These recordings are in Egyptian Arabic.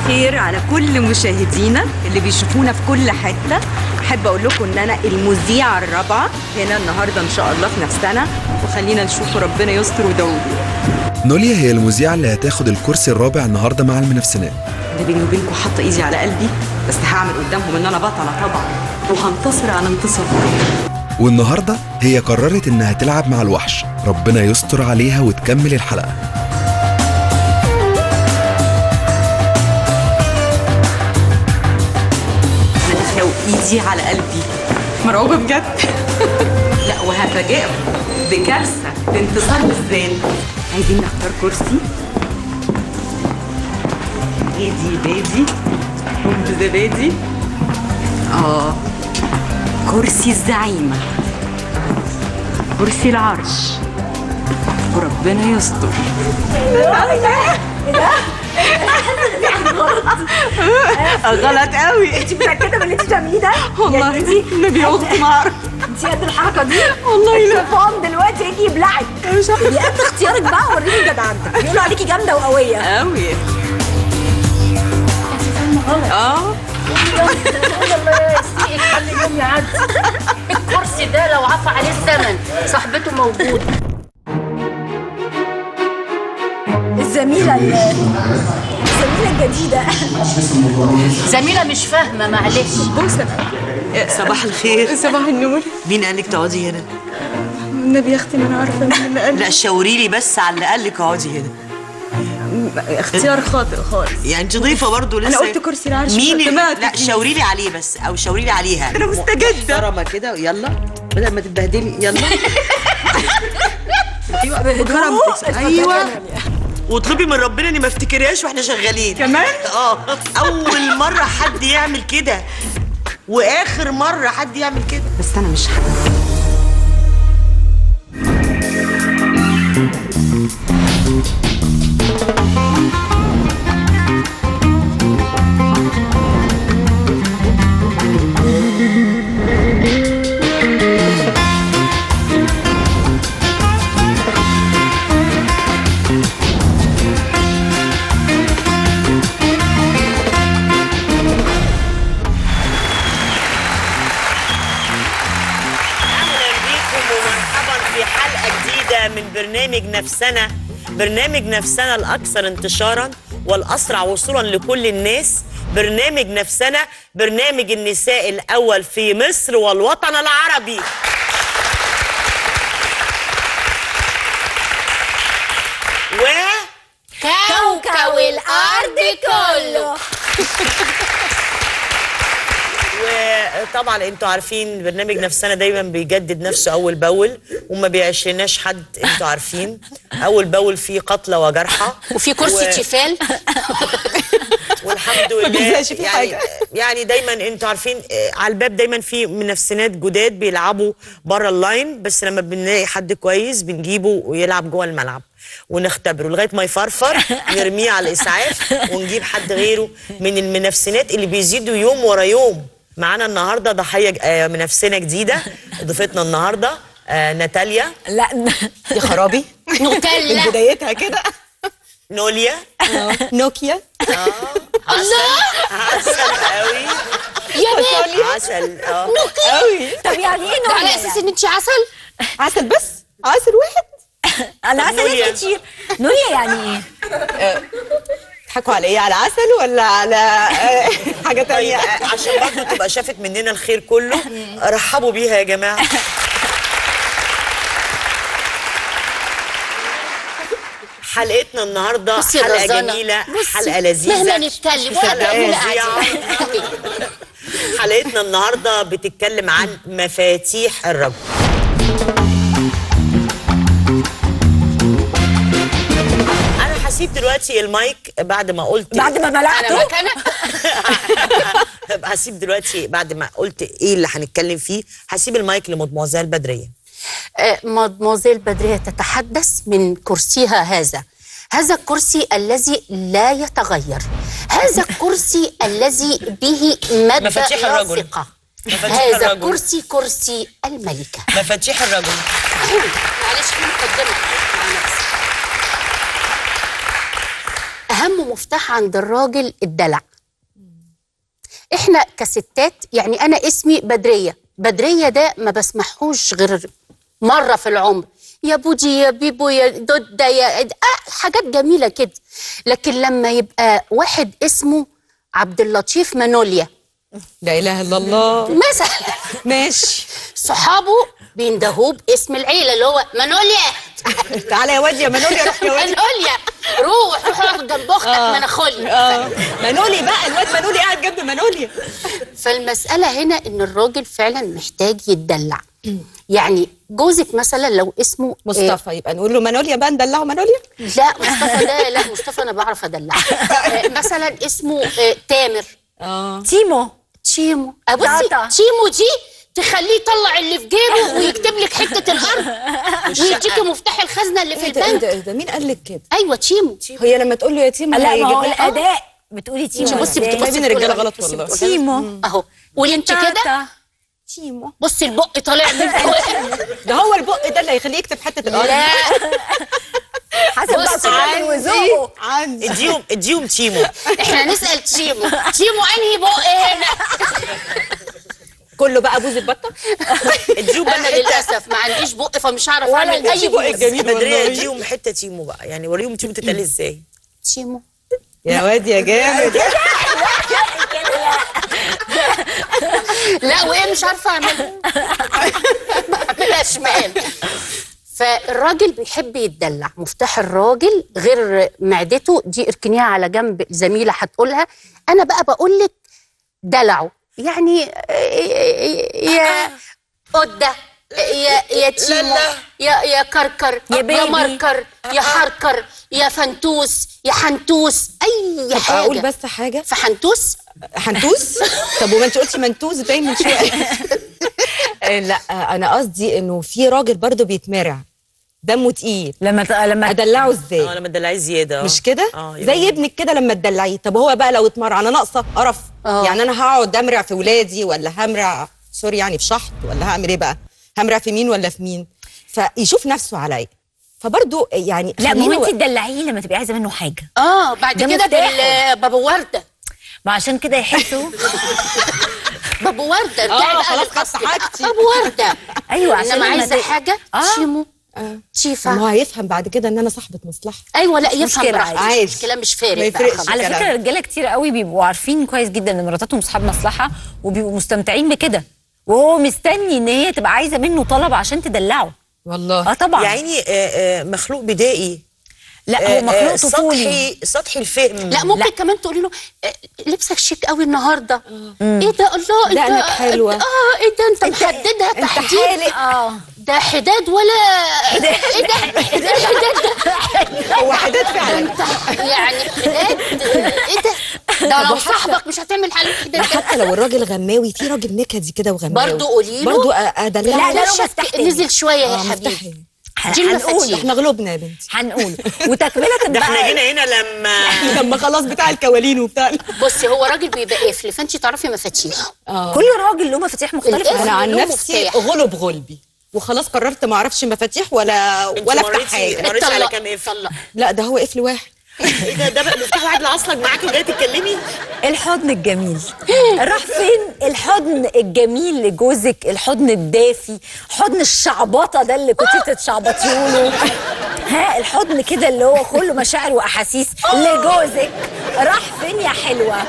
الخير على كل مشاهدينا اللي بيشوفونا في كل حته احب اقول لكم ان انا المذيعه الرابعه هنا النهارده ان شاء الله في نفسنا وخلينا نشوف ربنا يستر وداود نوليا هي المذيعة اللي هتاخد الكرسي الرابع النهاردة مع المنافسات انا بيني وبينكم حاطه ايدي على قلبي بس هعمل قدامهم ان انا بطله طبعا وهنتصر على انتصار والنهاردة هي قررت إنها تلعب مع الوحش ربنا يستر عليها وتكمل الحلقة انا داخله وايدي على قلبي مرعوبه بجد لا وهفاجئهم بكارثه بانتصار بالذات عايزين نختار كرسي هادي بادي رب زبادي اه كرسي الزعيمه كرسي العرش وربنا يستر غلط قوي انت متاكده من اللي انت بتعمليه ده؟ والله النبي اخت ما اعرف انت قد الحركه دي؟ والله لا. الشيطان دلوقتي يجي يبلعك مش عارفة. يا قد اختيارك بقى وريني جدعنتك بيقولوا عليكي جامده وقويه قوي اه الله يسيئك خلي اليوم يعدي الكرسي ده لو عفى عليه الثمن صاحبته موجود الزميله ال- الزميله الجديده زميلة مش فاهمة معلش بوسه صباح الخير صباح النور مين قال لك تقعدي هنا؟ النبي يا اختي ما انا عارفه مين اللي قال لا شاوري لي بس على اللي قال لك اقعدي هنا اختيار خاطئ خالص يعني انت ضيفه برضه لسه أنا قلت كرسي العرش مين اللي- فاطمات لا بليز. شاوري لي عليه بس او شاوري لي عليها أنا مستجدة. محترمه كده يلا بدل ما تتبهدلي يلا بكرامتك ايوه واطلبي من ربنا اني ما افتكرهاش واحنا شغالين كمان؟ اه اول مره حد يعمل كده واخر مره حد يعمل كده بس انا مش حابه اهلا بيكم ومرحبا في حلقه جديده من برنامج نفسنا برنامج نفسنا الاكثر انتشارا والاسرع وصولا لكل الناس برنامج نفسنا برنامج النساء الاول في مصر والوطن العربي و كوكب الأرض كله وطبعا انتوا عارفين برنامج نفسنا دايما بيجدد نفسه اول باول وما بيعيشلناش حد انتوا عارفين اول باول فيه قتلى وجرحى وفي كرسي و- تيفال والحمد لله بيزهقش في يعني حاجة. يعني دايما انتوا عارفين آه، على الباب دايما في منافسينات جداد بيلعبوا بره اللاين بس لما بنلاقي حد كويس بنجيبه ويلعب جوه الملعب ونختبره لغايه ما يفرفر نرميه على الاسعاف ونجيب حد غيره من المنافسينات اللي بيزيدوا يوم ورا يوم معانا النهارده ضحيه آه، منافسه جديده ضيفتنا النهارده آه، ناتاليا لا يا خرابي نوتيلا بدايتها كده نوليا نوكيا عسل عسل قوي يا بيه عسل اه قوي طب يعني ايه ده على نوليا أساس إن أنت عسل عسل بس عسل واحد انا عسل نوليا. ايه كتير نوليا يعني ايه تضحكوا على ايه على عسل ولا على آه، حاجه طيب تانية عشان برضه تبقى شافت مننا الخير كله رحبوا بيها يا جماعه حلقتنا النهارده بصي يا حلقه رزانة. جميله بصي، حلقه لذيذه مهما نتكلم ولا ولا فظيعة. حلقتنا النهارده بتتكلم عن مفاتيح الرجل انا هسيب دلوقتي المايك بعد ما قلت بعد ما أنا بلعته مكانك هسيب دلوقتي بعد ما قلت ايه اللي هنتكلم فيه هسيب المايك لمدموزيل بدريه آه، مادموزيل بدرية تتحدث من كرسيها هذا هذا الكرسي الذي لا يتغير هذا الكرسي الذي به مادة مفاتيح الرجل. لاصقة مفاتيح هذا الرجل. الكرسي كرسي الملكة مفاتيح الرجل معلش في مقدمة مع نفسي اهم مفتاح عند الراجل الدلع احنا كستات يعني انا اسمي بدريه بدريه ده ما بسمحوش غير مره في العمر يا بودي يا بيبو يا دودة يا آه حاجات جميله كده لكن لما يبقى واحد اسمه عبد اللطيف منوليا لا اله الا الله مثلا ماشي صحابه بيندهوه باسم العيله اللي هو منوليا تعالى يا واد يا منولي روح يا واد منوليا روح روح اقعد جنب اختك مناخولي اه منولي بقى الواد منولي قاعد جنب منولي فالمسألة هنا إن الراجل فعلا محتاج يتدلع يعني جوزك مثلا لو اسمه مصطفى يبقى نقول له منوليا بقى ندلعه منوليا آه لا مصطفى لا لا مصطفى أنا بعرف أدلع آه مثلا اسمه آه تامر اه تيمو تشيمو آه بصي طاطا. تشيمو دي تخليه يطلع اللي في جيبه ويكتب لك حتة الأرض ويديكي مفتاح الخزنة اللي في ايه ده ايه البنك ده ايه ده مين قال لك كده أيوة تشيمو هي لما تقول له يتيم لا ما هو هيجيب لها- الاداء بتقولي تيمو بصي إزاي؟ بتبصي جايبين في كل الرجالة حاجة. غلط بصي والله. بتقولي- تيمو أهو وانت كده تاتا. تيمو بصي البق طالع من فوق ده هو البق ده اللي هيخليه يكتب حته الارض لا حسب بقى بص كل واحد وذوقه عندي اديهم اديهم تيمو احنا نسأل تشيمو تشيمو انهي بق هنا كله بقى بوز البطه اديهم بقى انا حته للاسف ما عنديش بق فمش هعرف ولا اعمل اي البق بق الجميل بدريه والله. اديهم حته تيمو بقى يعني وريهم تيمو تتقال ازاي تشيمو يا واد يا جامد لا وايه مش عارفه اعملها اعملها شمال فالراجل بيحب يتدلع مفتاح الراجل غير معدته دي اركنيها على جنب زميله هتقولها انا بقى بقول لك دلعه يعني يا قده يا يا تيمو لا. يا يا كركر يا يا بيبي. مركر يا حركر يا فنتوس يا حنتوس اي طب اقول حاجه بس حاجه فحنتوس حنتوس طب وما انت قلتي منتوس زي من شويه آه، لا آه، انا قصدي انه في راجل برضه بيتمرع دمه تقيل لما ت- لما ادلعه اه ازاي لما تدلعيه زياده آه. مش كده اه زي ابنك كده لما تدلعيه طب هو بقى لو اتمرع انا ناقصه قرف اه. يعني انا هقعد امرع في ولادي ولا همرع سوري يعني في شحط ولا هعمل ايه بقى همرع في مين ولا في مين فيشوف نفسه عليا فبرضه يعني لا ما خليني هو و- انت تدلعيه لما تبقي عايزه منه حاجه اه بعد ده كده مفتاحه. بالبابا ورده ما عشان كده يحسوا بابا ورده ارجعي بقى خلاص للأصل خدت بقى. حاجتي. بابا ورده ايوه عشان انما لما عايزه ت- حاجه آه. تشيمو ما هو تشيفا هيفهم بعد كده ان انا صاحبه مصلحه ايوه لا مش يفهم مشكلة، براحته عادي. مش مشكله مش ما فارق بقى يفرقش. خلاص. على الكلام. فكره الرجاله كتير قوي بيبقوا عارفين كويس جدا ان مراتاتهم اصحاب مصلحه وبيبقوا مستمتعين بكده وهو مستني ان هي تبقى عايزه منه طلب عشان تدلعه والله اه طبعا يا عيني آه، آه، مخلوق بدائي لا آه، هو مخلوق آه، طفولي سطحي سطحي الفهم لا ممكن لا. كمان تقولي له آه، لبسك شيك قوي النهارده ايه ده الله انت دقنك حلوة. اه ايه ده انت محددها انت تحديد حالق. اه ده حداد ولا ايه ده ايه ده الحداد ده هو حداد فعلا انت يعني حداد ايه ده ده لو صاحبك مش هتعمل حل حداد ده حتى لو الراجل غماوي في راجل نكدي كده وغماوي برضه قولي له برضه ادلعه لا، لا، لا، وشك مفتاح تاني. نزل شويه يا آه، مفتاح حبيبي إيه؟ دي هنقول المفاتيح. احنا غلوبنا يا بنتي هنقول وتكمله ده احنا بقى جينا هنا لما لما خلاص بتاع الكوالين وبتاع بصي هو راجل بيبقى قفل فانت تعرفي مفاتيح كل راجل له مفاتيح مختلفه القفل. انا عن له نفسي مفتاح. غلب غلبي وخلاص قررت ما اعرفش مفاتيح ولا انت ولا افتح مريتي- حاجه مريتي على اتطلق- كام قفل؟ اتطلق. لا ده هو قفل واحد ايه ده ده بقى مفتاح واحد لعصلك معاكي وجايه تتكلمي الحضن الجميل راح فين الحضن الجميل لجوزك الحضن الدافي حضن الشعبطه ده اللي كنت بتتشعبطيه له ها الحضن كده اللي هو كله مشاعر واحاسيس لجوزك راح فين يا حلوه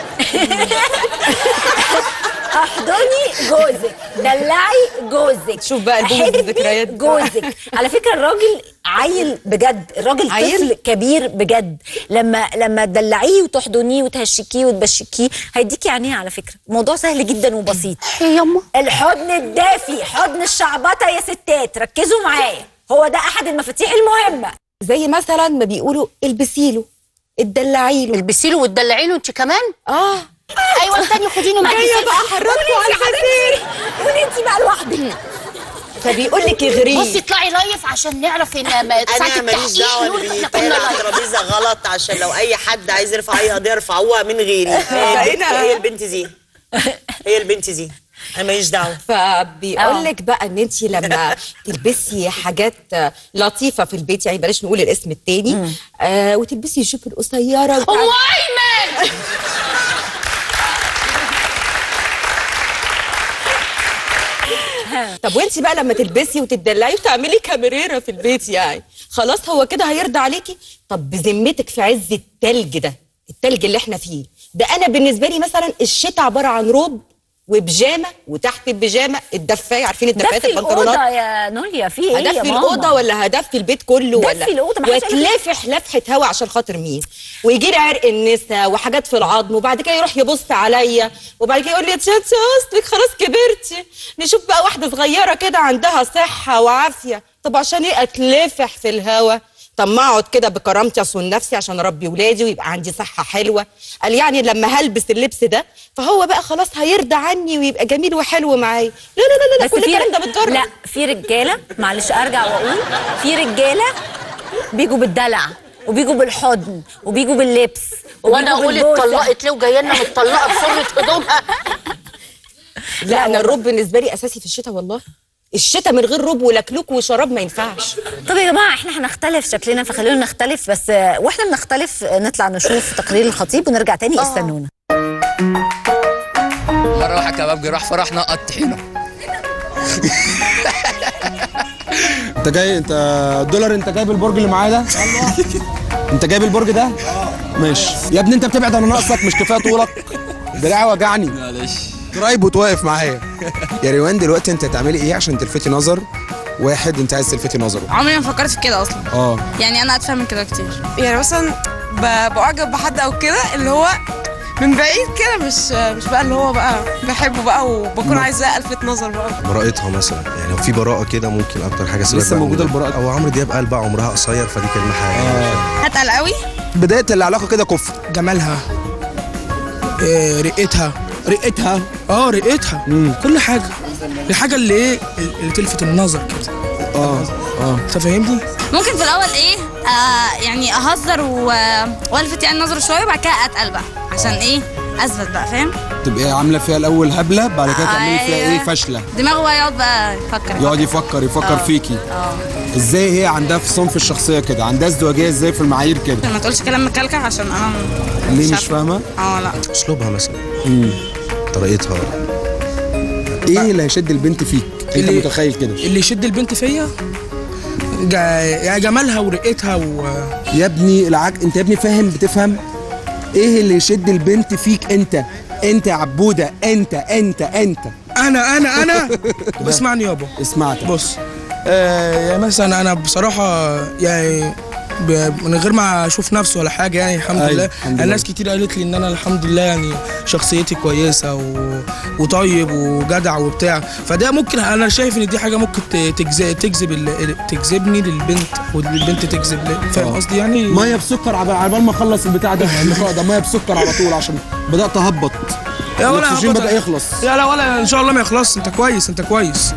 احضني جوزك دلعي جوزك شوف بقى البوز حبي الذكريات. جوزك على فكره الراجل عيل بجد الراجل عيل؟ طفل كبير بجد لما لما تدلعيه وتحضنيه وتهشكيه وتبشكيه هيديكي عينيه على فكره الموضوع سهل جدا وبسيط يا يما الحضن الدافي حضن الشعبطه يا ستات ركزوا معايا هو ده احد المفاتيح المهمه زي مثلا ما بيقولوا البسي له اتدلعي له البسي له وتدلعي له انت كمان اه ايوه الثاني خدينه معاكي جايه سيلفي. بقى حركوا على الحسين قولي انت بقى لوحدك فبيقول لك اغريه بصي اطلعي لايف عشان نعرف ان ما ساعه انا ماليش التحقيق دعوه نقول اللي احنا كنا بيتقال على لايف الترابيزه غلط عشان لو اي حد عايز يرفع اي قضيه يرفعوها من غيري هي البنت, بقينا- هي البنت دي هي البنت دي انا ماليش دعوه فبيقول لك بقى ان انت لما تلبسي حاجات لطيفه في البيت يعني بلاش نقول الاسم التاني آه وتلبسي الجوب القصيره ام وتعملي- ايمن طب وانت بقى لما تلبسي وتدلعي وتعملي كاميريرا في البيت يعني خلاص هو كده هيرضى عليكي طب بذمتك في عز التلج ده التلج اللي احنا فيه ده انا بالنسبه لي مثلا الشتاء عباره عن روب وبيجامه وتحت البيجامه الدفايه عارفين الدفايات دفي البنطلونات الاوضه يا نوليا في ايه يا هدفي ماما الاوضه ولا هدفي البيت كله دفي ولا الأوضة، ما حدش قال لك واتلافح لفحه هوا عشان خاطر مين ويجي لي عرق النسا وحاجات في العظم وبعد كده يروح يبص عليا وبعد كده يقول لي يا تشاتشا اصلك خلاص كبرتي نشوف بقى واحده صغيره كده عندها صحه وعافيه طب عشان ايه اتلفح في الهوا طب ما اقعد كده بكرامتي اصون نفسي عشان اربي ولادي ويبقى عندي صحه حلوه قال يعني لما هلبس اللبس ده فهو بقى خلاص هيرضى عني ويبقى جميل وحلو معايا لا لا لا لا بس كل في الكلام ده بتجرب لا في رجاله معلش ارجع واقول في رجاله بيجوا بالدلع وبيجوا بالحضن وبيجوا باللبس وانا وبيجوا اقول بالبوسة. اتطلقت ليه وجايه لنا متطلقه بفرة هدومها لا انا الرب بالنسبه لي اساسي في الشتاء والله الشتاء من غير رب ولكلوك وشراب ما ينفعش طب يا جماعه احنا هنختلف شكلنا فخلونا نختلف بس آه، واحنا بنختلف آه، نطلع نشوف تقرير الخطيب ونرجع تاني استنونا مره واحد كباب راح فرح نقط طحينه انت جاي انت الدولار انت جايب البرج اللي معايا ده انت جايب البرج ده ماشي يا ابني انت بتبعد انا ناقصك مش كفايه طولك دراعي وجعني معلش قريب وتواقف معايا يا روان دلوقتي انت هتعملي ايه عشان تلفتي نظر واحد انت عايز تلفتي نظره عمري ما فكرت في كده اصلا اه يعني انا اتفهم من كده كتير يعني مثلا ب- بعجب بحد او كده اللي هو من بعيد كده مش مش بقى اللي هو بقى بحبه بقى وبكون عايزاه الفت نظر بقى براءتها مثلا يعني لو في براءة كده ممكن أكتر حاجة سيبك لسه بقى من موجودة ده. البراءة. أو عمرو دياب قال بقى عمرها قصير فدي كلمة حقيقية هتقل قوي بدايه العلاقه كده كفر جمالها آه، رقتها رقتها اه رقتها كل حاجه الحاجه اللي ايه اللي تلفت النظر كده اه اه انت فاهمني ممكن في الاول ايه آه يعني اهزر و... والفت يعني نظره شويه وبعد كده اتقل بقى عشان ايه اثبت بقى فاهم تبقى عامله فيها الاول هبله بعد كده تعملي فيها أيوة. ايه فاشله دماغه بقى يقعد بقى يفكر يقعد يفكر يفكر فيكي ازاي هي عندها في صنف الشخصيه كده عندها ازدواجيه ازاي في المعايير كده ما تقولش كلام مكلكع عشان انا ليه مش عارفة. فاهمه اه لا أسلوبها مثلا طريقتها ايه اللي هيشد البنت فيك انت اللي- متخيل كده اللي يشد البنت فيا جا- يعني جمالها ورقتها و يا ابني العج... انت يا ابني فاهم بتفهم ايه اللي يشد البنت فيك انت انت يا عبوده انت انت انت انا انا انا طب اسمعني يابا اسمعك بص آه يعني مثلا انا بصراحه يعني ب- من غير ما اشوف نفسي ولا حاجه يعني الحمد أيوة، لله الحمد لله. الناس كتير قالت لي ان انا الحمد لله يعني شخصيتي كويسه و... وطيب وجدع وبتاع فده ممكن انا شايف ان دي حاجه ممكن ت- تجذب تجذب ال... تجذبني للبنت والبنت تجذب لي فاهم قصدي يعني ميه بسكر عبال عبال ما اخلص البتاع ده اللقاء ده ميه بسكر على طول عشان بدات اهبط يا ولا الاكسجين هبط- بدا يخلص لا لا ولا ان شاء الله ما يخلص انت كويس انت كويس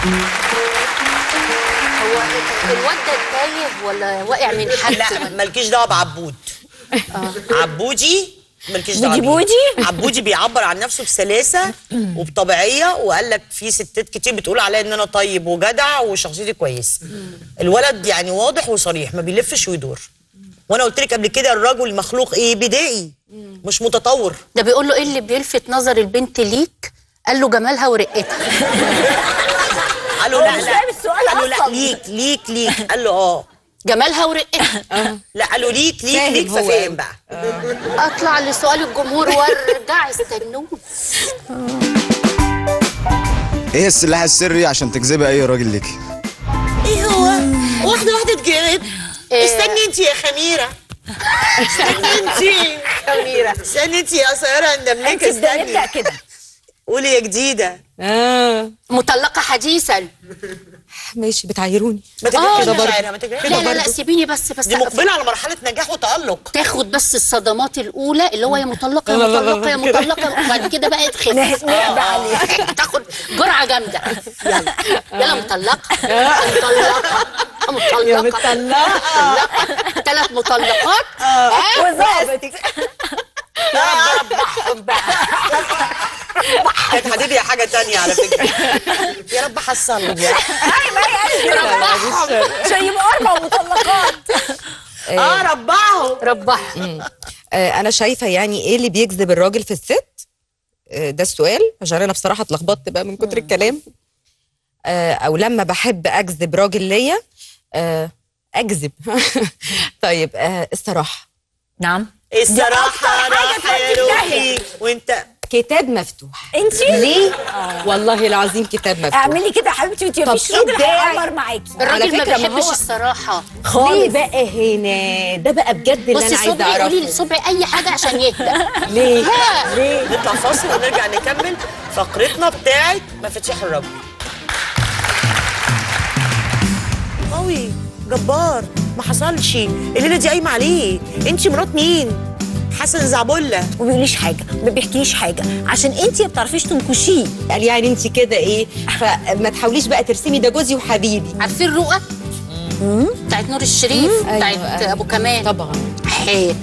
هو الواد ده تايه ولا واقع من حد لا مالكيش دعوه بعبود عبودي مالكيش دعوه بودي بيه. بودي؟ عبودي بيعبر عن نفسه بسلاسه وبطبيعيه وقال لك في ستات كتير بتقول عليا ان انا طيب وجدع وشخصيتي كويسه الولد يعني واضح وصريح ما بيلفش ويدور وانا قلت لك قبل كده الرجل مخلوق ايه بدائي مش متطور ده بيقول له ايه اللي بيلفت نظر البنت ليك قال له جمالها ورقتها قال له هو لا مش لا فاهم السؤال قال له لا أصلاً. ليك ليك ليك قال له اه جمالها ورقتها لا قال له ليك ليك فاهم ليك هو ففهم بقى اطلع لسؤال الجمهور وارجع استنوه ايه السلاح السري عشان تجذبي اي راجل ليكي ايه هو واحده واحده تجيب استني انت يا خميره استني انت خميره استني انت يا قصيره انت اندملكه بدأ نبدا استني كده قولي يا جديده اه مطلقه حديثا ماشي بتعيروني ما آه، تجريش لا. مشاعرها ما تجريش لا لا لا سيبيني بس بس دي مقبله على مرحله نجاح وتالق تاخد بس الصدمات الاولى اللي هو يا مطلقه يا مطلقه يا مطلقه وبعد كده بقى تخف نهدى عليه. تاخد جرعه جامده يلا يلا مطلقه مطلقه مطلقه مطلقه ثلاث مطلقات ها وظابط يا رب ربحهم بقى كانت هتدعي حاجه تانية على فكره يا رب حصلهم يا عشان يبقوا اربع مطلقات اه ربعهم ربعهم آه، انا شايفه يعني ايه اللي بيجذب الراجل في الست آه، ده السؤال عشان انا بصراحه اتلخبطت بقى من كتر الكلام آه، او لما بحب اجذب راجل ليا آه، اجذب طيب آه، الصراحه نعم الصراحه راح يا روحي وانت كتاب مفتوح انت ليه والله العظيم كتاب مفتوح اعملي كده يا حبيبتي وانت طب مفيش راجل إيه ده؟ هيعمر معاكي الراجل ما فكرة ما بيحبش هو- الصراحه ليه بقى هنا ده بقى بجد اللي بصي انا عايزه صبحي قولي اعرفه لصبحي اي حاجه عشان يهدى ليه لا. ليه نطلع فاصل ونرجع نكمل فقرتنا بتاعت مفاتيح الرجل قوي جبار ما حصلش الليله دي قايمه عليه انت مرات مين حسن زعبله ما بيقوليش حاجه ما بيحكيليش حاجه عشان انت ما بتعرفيش تنكشيه قال يعني انت كده ايه فما تحاوليش بقى ترسمي ده جوزي وحبيبي عارفين رؤى بتاعت نور الشريف أيوة، بتاعت أيوة. ابو كمال طبعا حي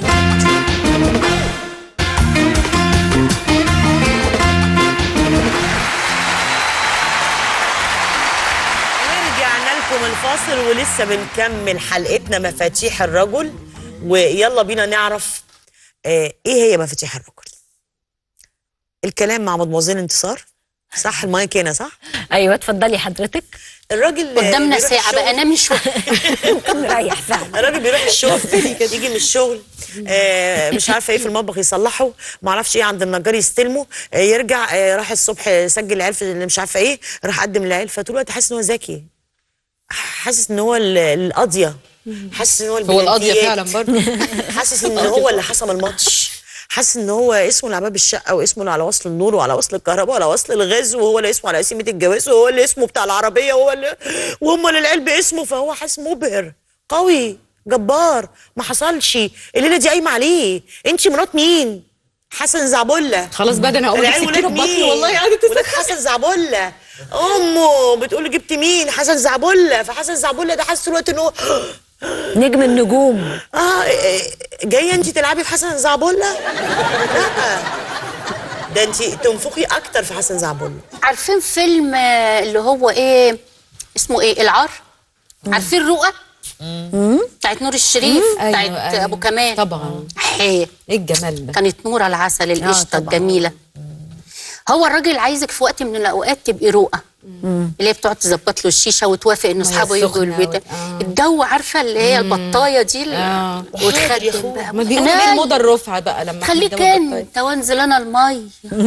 ورجعنا لكم الفاصل ولسه بنكمل حلقتنا مفاتيح الرجل ويلا بينا نعرف آه ايه هي مفاتيح الرجل الكلام مع مدموزيل انتصار صح المايك هنا صح ايوه اتفضلي حضرتك الراجل آه، قدامنا بيروح ساعه بقى الشغل. نامي شويه نريح فعلا الراجل بيروح الشغل يجي من الشغل آه مش عارفه ايه في المطبخ يصلحه ما اعرفش ايه عند النجار يستلمه آه يرجع آه راح الصبح سجل العيال في اللي مش عارفه ايه راح قدم العيال فطول الوقت حاسس ان هو ذكي حاسس ان هو ال- القاضيه حاسس ان هو هو القاضيه البلانتيات. فعلا برضه حاسس ان هو اللي حسم الماتش حاسس ان هو اسمه اللي على باب الشقه واسمه اللي على وصل النور وعلى وصل الكهرباء وعلى وصل الغاز وهو اللي اسمه على قسيمه الجواز وهو اللي اسمه بتاع العربيه وهو اللي وهم اللي العيال باسمه فهو حاسس مبهر قوي جبار ما حصلش الليله دي قايمه عليه انت مرات مين حسن زعبله خلاص بقى ده انا هقوم العيال اجيب ولاد سكينه في بطني مين؟ والله قاعده ولاد حسن زعبله امه بتقول له جبت مين حسن زعبله فحسن زعبله ده حاسس دلوقتي ان هو نجم النجوم اه إيه، جايه انت تلعبي في حسن زعبله لا ده انت تنفخي اكتر في حسن زعبله عارفين فيلم آه، اللي هو ايه اسمه ايه العار عارفين رؤى بتاعت نور الشريف أيوة، بتاعت أيوة. ابو كمال طبعا حي ايه الجمال ده كانت نور العسل القشطه طبعاً. الجميله هو الراجل عايزك في وقت من الاوقات تبقي رؤى اللي هي بتقعد تظبط له الشيشه وتوافق ان اصحابه يجوا السخنة البيت وال- آه. الجو عارفه اللي هي البطايه دي اللي- آه. وتخدم بقى ما بيقولوا ليه الموضه الرفعه بقى لما خليك حد يدور انت وانزل انا المي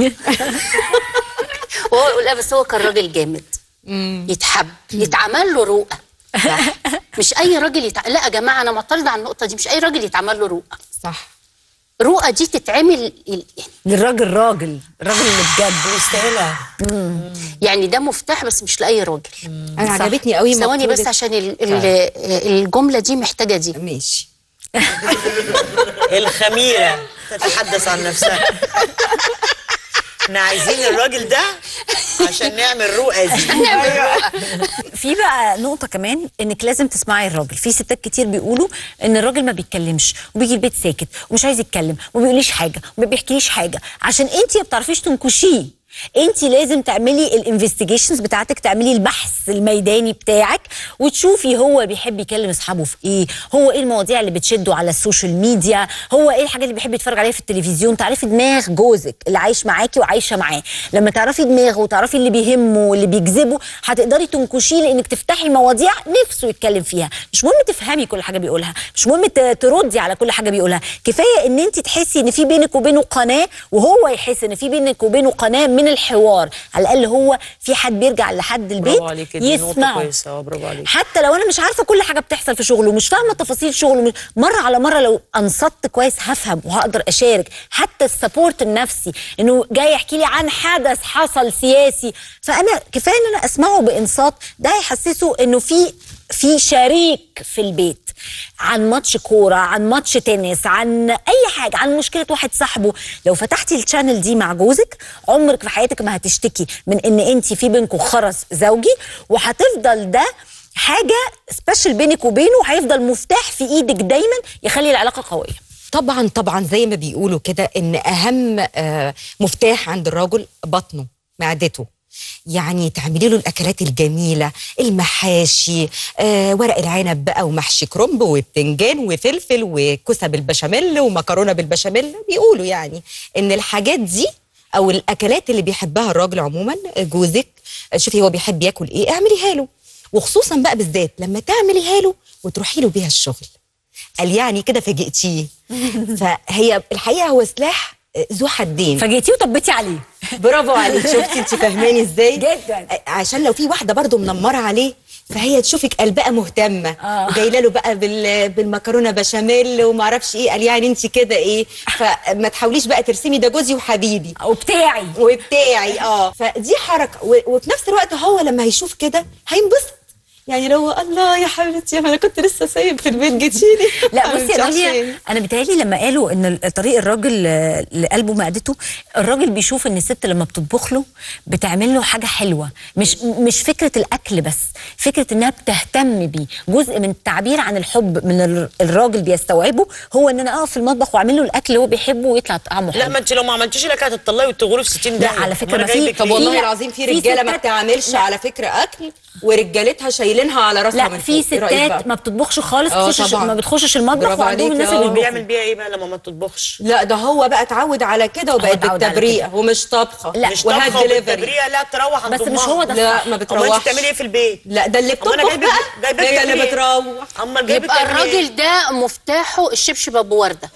وهو يقول لا بس هو كان راجل جامد يتحب يتعمل له رؤى مش اي راجل يتع... لا يا جماعه انا معترضه على النقطه دي مش اي راجل يتعمل له رؤى صح رؤى دي تتعمل ال- للراجل راجل الراجل اللي بجد مستاهله يعني ده مفتاح بس مش لاي راجل انا عجبتني قوي ثواني بس مقولة- عشان ال... ال... الجمله دي محتاجه دي ماشي الخميره تتحدث عن نفسها احنا عايزين الراجل ده عشان نعمل رؤى دي في بقى نقطة كمان انك لازم تسمعي الراجل، في ستات كتير بيقولوا ان الراجل ما بيتكلمش وبيجي البيت ساكت ومش عايز يتكلم وما بيقوليش حاجة وما بيحكيليش حاجة عشان انت ما بتعرفيش تنكشيه انت لازم تعملي الانفستيجيشنز بتاعتك تعملي البحث الميداني بتاعك وتشوفي هو بيحب يكلم اصحابه في ايه هو ايه المواضيع اللي بتشده على السوشيال ميديا هو ايه الحاجات اللي بيحب يتفرج عليها في التلفزيون تعرفي دماغ جوزك اللي عايش معاكي وعايشه معاه لما تعرفي دماغه وتعرفي اللي بيهمه واللي بيجذبه هتقدري تنكشيه لانك تفتحي مواضيع نفسه يتكلم فيها مش مهم تفهمي كل حاجه بيقولها مش مهم ت- تردي على كل حاجه بيقولها كفايه ان انت تحسي ان في بينك وبينه قناه وهو يحس ان في بينك وبينه قناه من الحوار على الاقل هو في حد بيرجع لحد البيت برافو عليكي دي نقطه يسمعه كويسه اه برافو عليكي حتى لو انا مش عارفه كل حاجه بتحصل في شغله ومش فاهمه تفاصيل شغله مش- مره على مره لو انصت كويس هفهم وهقدر اشارك حتى السبورت النفسي انه جاي يحكي لي عن حدث حصل سياسي فانا كفايه ان انا اسمعه بانصات ده هيحسسه انه في في شريك في البيت عن ماتش كوره عن ماتش تنس عن اي حاجه عن مشكله واحد صاحبه لو فتحتي الشانل دي مع جوزك عمرك في حياتك ما هتشتكي من ان انت في بينكم خرس زوجي وهتفضل ده حاجه سبيشال بينك وبينه وهيفضل مفتاح في ايدك دايما يخلي العلاقه قويه طبعا طبعا زي ما بيقولوا كده ان اهم آه، مفتاح عند الرجل بطنه معدته يعني تعملي له الاكلات الجميله المحاشي آه ورق العنب بقى ومحشي كرنب وبتنجان وفلفل وكوسه بالبشاميل ومكرونه بالبشاميل بيقولوا يعني ان الحاجات دي او الاكلات اللي بيحبها الراجل عموما جوزك شوفي هو بيحب ياكل ايه اعمليها له وخصوصا بقى بالذات لما تعمليها له وتروحي له بيها الشغل قال يعني كده فاجئتيه فهي الحقيقه هو سلاح ذو حدين فاجئتيه وطبيتي عليه برافو عليك شفتي انت فاهماني ازاي جدا عشان لو في واحده برضو منمره عليه فهي تشوفك قلبها مهتمه آه. جايله له بقى بال... بالمكرونه بشاميل وما اعرفش ايه قال يعني انت كده ايه فما تحاوليش بقى ترسمي ده جوزي وحبيبي وبتاعي وبتاعي اه فدي حركه و... وفي نفس الوقت هو لما هيشوف كده هينبسط يعني لو الله يا حبيبتي ما انا كنت لسه سايب في البيت جيتيلي لا بصي يا عشان- دنيا انا بيتهيألي لما قالوا ان ال- طريق الراجل آه، لقلبه معدته الراجل بيشوف ان الست لما بتطبخ له بتعمل له حاجه حلوه مش مش فكره الاكل بس فكره انها بتهتم بيه جزء من التعبير عن الحب من ال- الراجل بيستوعبه هو ان انا اقف في المطبخ واعمل له الاكل اللي هو بيحبه ويطلع طعمه حلو لا ما انت لو ما عملتيش لك هتطلعي وتغوري في 60 لا، داهيه على فكرة ما أنا ما في- جايبك طب ليه؟ والله في- العظيم في في رجاله ما ستات- بتعملش لا. على فكره اكل ورجالتها شايلينها على راسها لا من في فوق. إيه رأيك بقى؟ ستات ما بتطبخش خالص آه، تخشش طبعاً. ما بتخشش المطبخ برافو وعندهم عليك الناس يا اللي آه. بيطبخوا بيعمل بيها ايه بقى لما ما تطبخش لا ده هو بقى اتعود على كده وبقت اتعود على بالتبريئه كده. ومش طبخه لا، مش وهات طبخه دليفري وبالتبريئه لا تروح عند بس مش أمها. هو ده لا الصح. ما امال انت بتروحش بتعملي ايه في البيت لا ده اللي أما أنا بتطبخ جايبك- بقى جايبك هي اللي تعملي إيه؟ بتروح امال جايبك يبقى تعملي إيه؟ الراجل ده مفتاحه الشبشب ابو ورده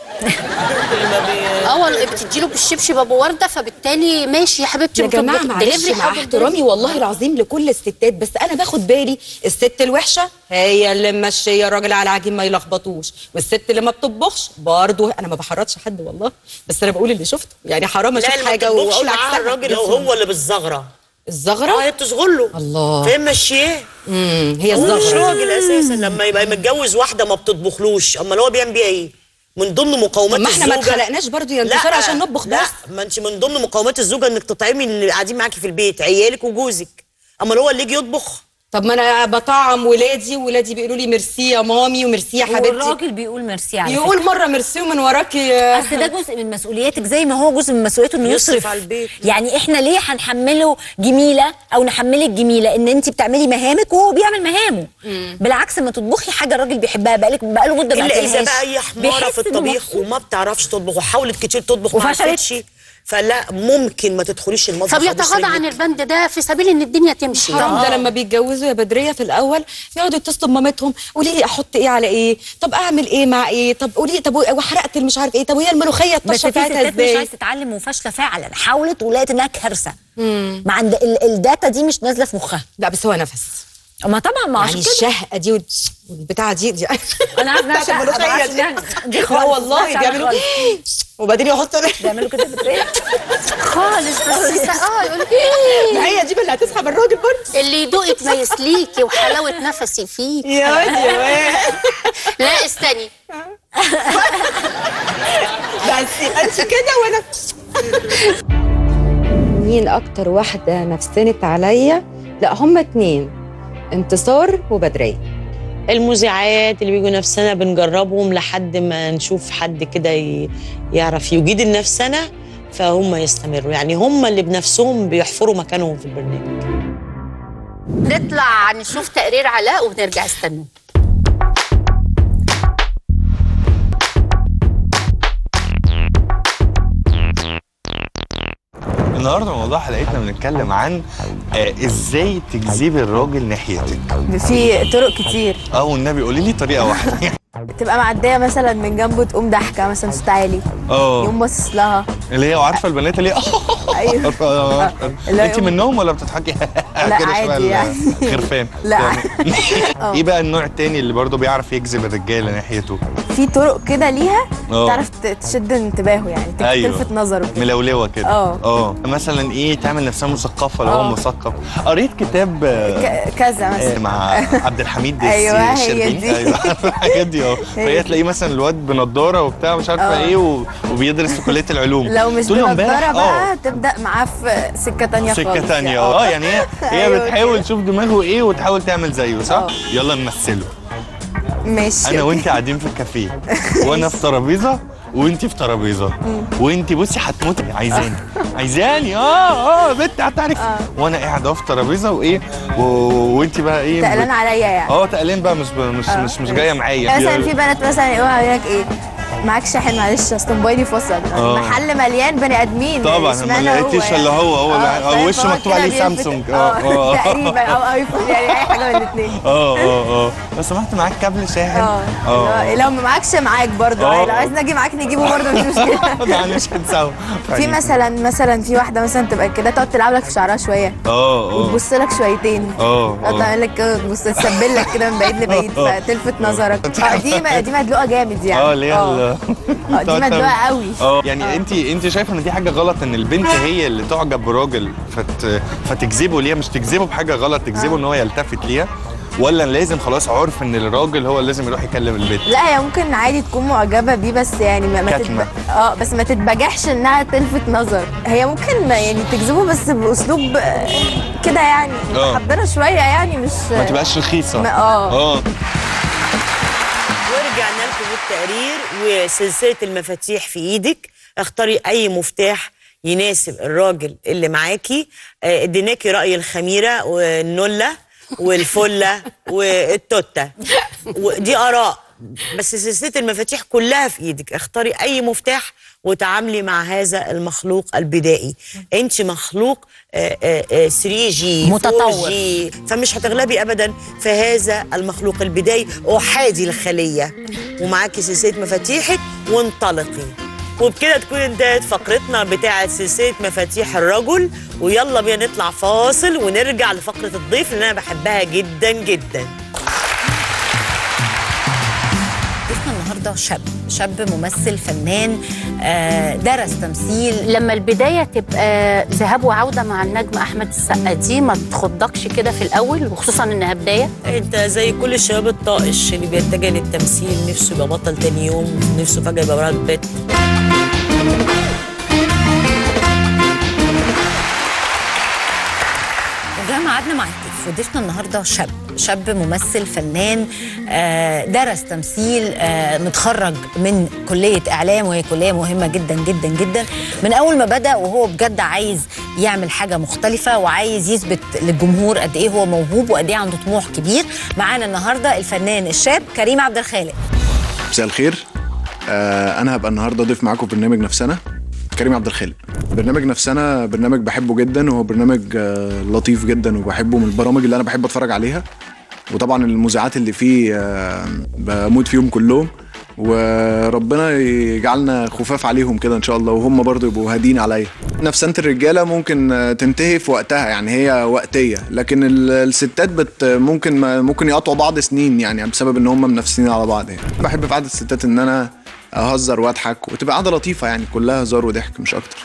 اه والله بتديله بالشبشب ابو ورده فبالتالي ماشي يا حبيبتي يا جماعه بتطبخي معلش دليفري مع حاضر احترامي والله العظيم لكل الستات بس انا باخد بالي الست الوحشه هي اللي ماشيه الراجل على العجين ما يلخبطوش والست اللي ما بتطبخش برضه انا ما بحرضش حد والله بس انا بقول اللي شفته يعني حرام لا اشوف اللي ما حاجه بتطبخش واقول معاها عكسها الراجل هو هو اللي بالزغره اه الزغره هي بتصغر له الله. فاهم ماشياه امم هي هو مش الزغره راجل اساسا لما يبقى متجوز واحده ما بتطبخلوش امال هو بيعمل بيها ايه من ضمن مقومات طب ما احنا ما الزوجة- اتخلقناش برضه يا انتصار عشان نطبخ لا بس ما انت من ضمن مقومات الزوجه انك تطعمي اللي قاعدين معاكي في البيت عيالك وجوزك امال هو اللي يجي يطبخ طب ما انا بطعم ولادي ولادي بيقولوا لي ميرسي يا مامي وميرسي يا حبيبتي والراجل بيقول ميرسي على يقول مره ميرسي ومن وراكي اصل ده جزء من مسؤوليتك زي ما هو جزء من مسؤوليته انه يصرف يصرف على البيت. يعني احنا ليه هنحمله جميله او نحملك جميله ان انت بتعملي مهامك وهو بيعمل مهامه بالعكس ما تطبخي حاجه الراجل بيحبها بقالك بقاله مده ما الا اذا أكلهاش. بقى هي حماره بيحس في إنه الطبيخ مبسوط. وما بتعرفش تطبخ وحاولت كتير تطبخ ما وفشلت. عرفتش فلا ممكن ما تدخليش المطبخ أبص فبيتغاضى عن رجلك. البند ده في سبيل ان الدنيا تمشي حرام ده لما بيتجوزوا يا بدريه في الاول يقعدوا يتصلوا بمامتهم قولي لي احط ايه على ايه طب اعمل ايه مع ايه طب قولي لي طب وحرقت المش عارف ايه طب وهي الملوخيه بس الطشه في بتاعتها ستات مش ازاي عايزه تتعلم وفاشله فعلا حاولت ولقيت انها كارثه ما عند ال- الداتا دي مش نازله في مخها لا بس هو نفس ما طبعا ما يعني عشان كده الشهقه دي وال- والبتاعه دي, دي انا عارفه بتاعت إنها شهقة، الملوخيه بس دي إنها- دي لا خالص، والله مش عارفة بيعملوا خالص. وبعدين يحطوا بيعملوا كده بتريق خالص بس اه يقول ما هي دي بقى اللي هتسحب الراجل برضه اللي يدوقك ما يسليكي وحلاوه نفسي فيك يا واد يا واد لا استني بس يبقى انت كده وانا مين اكتر واحده نفسنت عليا لا هما اتنين انتصار وبدريه المذيعات اللي بيجوا نفسنا بنجربهم لحد ما نشوف حد كده ي- يعرف يجيد النفسنة فهم يستمروا يعني هم اللي بنفسهم بيحفروا مكانهم في البرنامج نطلع نشوف تقرير علاء ونرجع استنوا النهارده موضوع حلقتنا بنتكلم عن آه ازاي تجذبي الراجل ناحيتك في طرق كتير اه والنبي قولي لي طريقه واحده تبقى معديه مثلا من جنبه تقوم ضحكه مثلا صوت عالي اه يقوم باصص لها اللي هي وعارفه البنات اللي هي ايوه اللي هو انت يقوم- منهم ولا بتضحكي لا، كده عادي شوية يعني. خرفان لا. تمام. اه. ايه بقى النوع التاني اللي برضه بيعرف يجذب الرجاله ناحيته في طرق كده ليها اه. تعرف ت- تشد انتباهه يعني تك- أيوه. تلفت نظره كده ملولوه كده اه. اه مثلا ايه تعمل نفسها مثقفه لو هو اه. مثقف قريت كتاب آه، ك- كذا آه، مثلا مع عبد الحميد أيوة، هي الشربيني دي. ايوه عارفة الحاجات دي اه هي فهي دي. تلاقيه مثلا الواد بنضاره وبتاع مش عارفه اه. ايه و- وبيدرس في كليه العلوم لو مش تقول له امبارح بنضاره اه بقى تبدا معاه في سكه تانية خالص سكه تانية يعني. اه يعني هي هي أيوة بتحاول تشوف دماغه ايه وتحاول تعمل زيه صح؟ اه. يلا نمثله ماشي انا وانت قاعدين في الكافيه وانا في ترابيزه وانت في ترابيزه وانت بصي هتموتي عايزاني عايزاني اه اه بنت هتعرف وانا قاعد اهو في ترابيزه وايه و... وانت بقى ايه تقلان عليا يعني اه تقلان بقى مش مش آه. مش, مش جايه معايا مثلا في بنات مثلا يقولوا لك ايه معاك شاحن معلش اصل موبايلي فصل آه. محل مليان بني ادمين طبعا ما اشمعنى هو لقيتيش يعني؟ الا هو هو آه، هو فاهم؟ وشه فهو مكتوب كده عليه بيلفت- سامسونج اه تقريبا او ايفون يعني اي حاجه من الاثنين اه اه اه لو سمحت معاك كابل شاحن اه اه لو ما معكش معاك برضه آه. لو عايز نجي معاك نجيبه برضه مش مشكله يعني مش هنساوي في مثلا مثلا في واحده مثلا تبقى كده تقعد تلعب لك في شعرها شويه اه اه وتبص لك شويتين اه تقعد اه تعمل لك كده تبص تسبل لك كده من بعيد لبعيد آه. فتلفت نظرك اه دي م- دي مدلوقه جامد يعني اه اللي هي ال- اه دي مدلوقه قوي اه يعني انت انت شايفه ان دي حاجه غلط ان البنت هي اللي تعجب براجل فت فتجذبه ليها مش تجذبه بحاجه غلط تجذبه ان هو يلتفت ليها ولا لازم خلاص عرف ان الراجل هو اللي لازم يروح يكلم البنت لا هي ممكن عادي تكون معجبه بيه بس يعني ما, ما كاتمة. تتب... اه بس ما تتبجحش انها تلفت نظر هي ممكن ما يعني تجذبه بس باسلوب آه، كده يعني آه. متحضره شويه يعني مش ما تبقاش رخيصه ما- اه. اه ورجعنا لكم بالتقرير وسلسله المفاتيح في ايدك اختاري اي مفتاح يناسب الراجل اللي معاكي آه، اديناكي راي الخميره والنله والفله والتوته ودي اراء بس سلسله المفاتيح كلها في ايدك اختاري اي مفتاح وتعاملي مع هذا المخلوق البدائي انت مخلوق 3 جي متطور. جي فمش هتغلبي ابدا في هذا المخلوق البدائي احادي الخليه ومعاكي سلسله مفاتيحك وانطلقي وبكده تكون انتهت فقرتنا بتاعه سلسله مفاتيح الرجل ويلا بينا نطلع فاصل ونرجع لفقره الضيف اللي انا بحبها جدا جدا ضيفنا النهارده شاب شاب ممثل فنان آه، درس تمثيل لما البدايه تبقى ذهاب وعوده مع النجم احمد السقا دي ما تخضكش كده في الاول وخصوصا انها بدايه انت زي كل الشباب الطائش اللي بيتجه للتمثيل نفسه يبقى بطل تاني يوم نفسه فجاه يبقى براد بيت وزي ما قعدنا مع الضيف وضيفنا النهارده شاب شاب ممثل فنان آه، درس تمثيل آه، متخرج من كليه اعلام وهي كليه مهمه جدا جدا جدا من اول ما بدا وهو بجد عايز يعمل حاجه مختلفه وعايز يثبت للجمهور قد ايه هو موهوب وقد ايه عنده طموح كبير معانا النهارده الفنان الشاب كريم عبد الخالق مساء الخير آه انا هبقى النهارده ضيف معاكم في برنامج نفسنا كريم عبد الخالق برنامج نفسنا برنامج بحبه جدا وهو برنامج آه لطيف جدا وبحبه من البرامج اللي انا بحب اتفرج عليها وطبعا المذيعات اللي فيه آه بموت فيهم كلهم وربنا يجعلنا خفاف عليهم كده ان شاء الله وهم برضو يبقوا هادين عليا نفسنة الرجاله ممكن آه، تنتهي في وقتها يعني هي وقتيه لكن ال- الستات بت ممكن ما ممكن يقطعوا بعض سنين يعني بسبب ان هم منافسين على بعض يعني بحب في عاده الستات ان انا اهزر واضحك وتبقى قاعده لطيفه يعني كلها هزار وضحك مش اكتر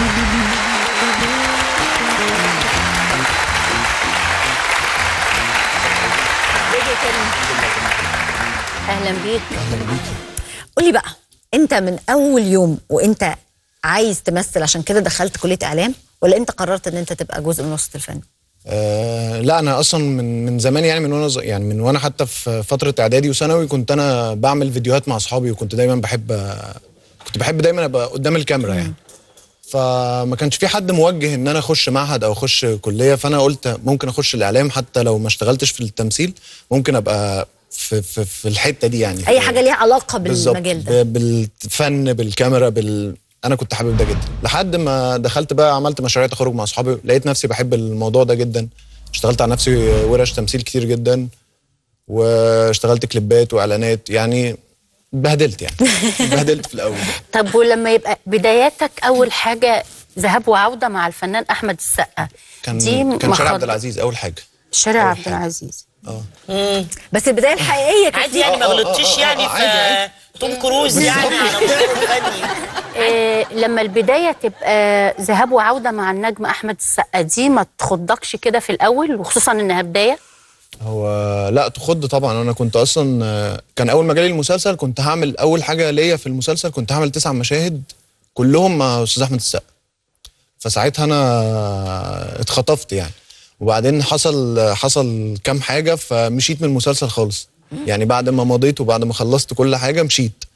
اهلا بيك قولي بقى انت من اول يوم وانت عايز تمثل عشان كده دخلت كليه اعلام ولا انت قررت ان انت تبقى جزء من وسط الفن آه لا انا اصلا من من زمان يعني من وانا ز- يعني من وانا حتى في فتره اعدادي وثانوي كنت انا بعمل فيديوهات مع اصحابي وكنت دايما بحب كنت بحب دايما ابقى قدام الكاميرا يعني فما كانش في حد موجه ان انا اخش معهد او اخش كليه فانا قلت ممكن اخش الاعلام حتى لو ما اشتغلتش في التمثيل ممكن ابقى في في, في الحته دي يعني اي حاجه ليها علاقه بالظبط بالمجال ده ب- بالفن بالكاميرا بال انا كنت حابب ده جدا لحد ما دخلت بقى عملت مشاريع تخرج مع اصحابي لقيت نفسي بحب الموضوع ده جدا اشتغلت على نفسي ورش تمثيل كتير جدا واشتغلت كليبات واعلانات يعني اتبهدلت يعني اتبهدلت في الاول طب ولما يبقى بداياتك اول حاجه ذهاب وعوده مع الفنان احمد السقا كان دي كان شارع مخض- عبد العزيز اول حاجه شارع عبد العزيز اه بس البدايه الحقيقيه كانت عادي يعني ما غلطتيش يعني في توم كروز يعني على طول فني آه لما البدايه تبقى ذهاب وعوده مع النجم احمد السقا دي ما تخضكش كده في الاول وخصوصا انها بدايه هو لا تخض طبعا انا كنت اصلا آه، كان اول ما جالي المسلسل كنت هعمل اول حاجه ليا في المسلسل كنت هعمل تسع مشاهد كلهم مع استاذ احمد السقا فساعتها انا اتخطفت يعني وبعدين حصل حصل كام حاجه فمشيت من المسلسل خالص يعني بعد ما مضيت وبعد ما خلصت كل حاجه مشيت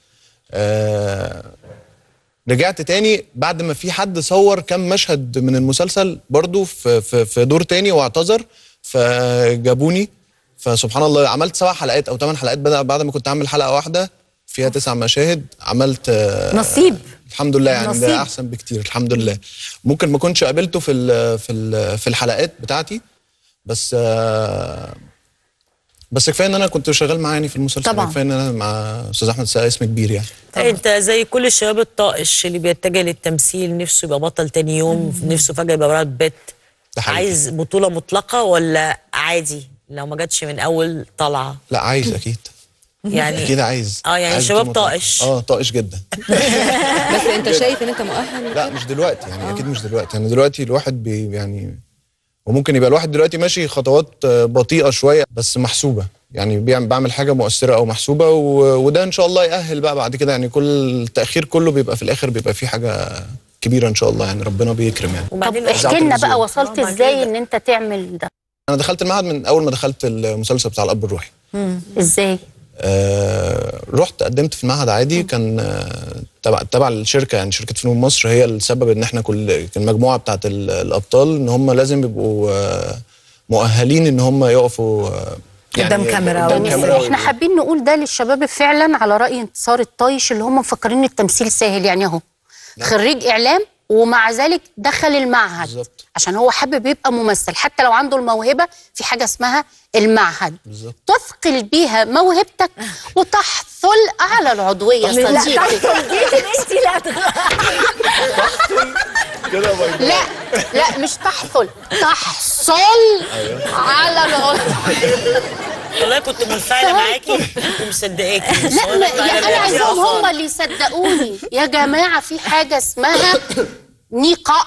آه رجعت تاني بعد ما في حد صور كام مشهد من المسلسل برضو في في, في دور تاني واعتذر فجابوني فسبحان الله عملت سبع حلقات او ثمان حلقات بدأ بعد ما كنت عامل حلقه واحده فيها تسع مشاهد عملت آه، نصيب الحمد لله يعني نصيب. ده احسن بكتير الحمد لله ممكن ما كنتش قابلته في ال في ال في الحلقات بتاعتي بس آه، بس كفايه ان انا كنت شغال معاه يعني في المسلسل طبعاً. كفايه ان انا مع استاذ احمد السقا اسم كبير يعني انت زي كل الشباب الطائش اللي بيتجه للتمثيل نفسه يبقى بطل تاني يوم نفسه فجاه يبقى براد بيت عايز بطوله مطلقه ولا عادي لو ما جاتش من اول طلعه لا عايز اكيد يعني اكيد عايز اه يعني عايز شباب بطولة مطلقة. طائش اه طائش جدا بس انت شايف ان انت مؤهل لا مش دلوقتي يعني اكيد مش دلوقتي يعني دلوقتي الواحد بي يعني وممكن يبقى الواحد دلوقتي ماشي خطوات آه، بطيئه شويه بس محسوبه يعني بيعمل بعمل حاجه مؤثره او محسوبه و... وده ان شاء الله يأهل بقى بعد كده يعني كل التأخير كله بيبقى في الاخر بيبقى فيه حاجه كبيره ان شاء الله يعني ربنا بيكرم يعني طب احكي لنا بقى وصلت ازاي ان انت تعمل ده انا دخلت المعهد من اول ما دخلت المسلسل بتاع الاب الروحي ازاي آه رحت قدمت في المعهد عادي كان آه، تبع تبع الشركه يعني شركه فنون مصر هي السبب ان احنا كل المجموعه بتاعت ال- الابطال ان هم لازم يبقوا آه، مؤهلين ان هم يقفوا آه، قدام كاميرا قدام يعني كاميرا احنا حابين نقول ده للشباب فعلا على راي انتصار الطايش اللي هم مفكرين التمثيل سهل يعني اهو خريج اعلام ومع ذلك دخل المعهد بالزبط. عشان هو حابب يبقى ممثل حتى لو عنده الموهبه في حاجه اسمها المعهد بالظبط. تثقل بيها موهبتك وتحصل على العضويه لا صديقي تحصل دي انت لا كده لا لا مش تحصل تحصل على العضويه والله كنت منفعله معاكي ومصدقاكي لا ما لا انا عايزاهم هم اللي يصدقوني يا جماعه في حاجه اسمها نقاب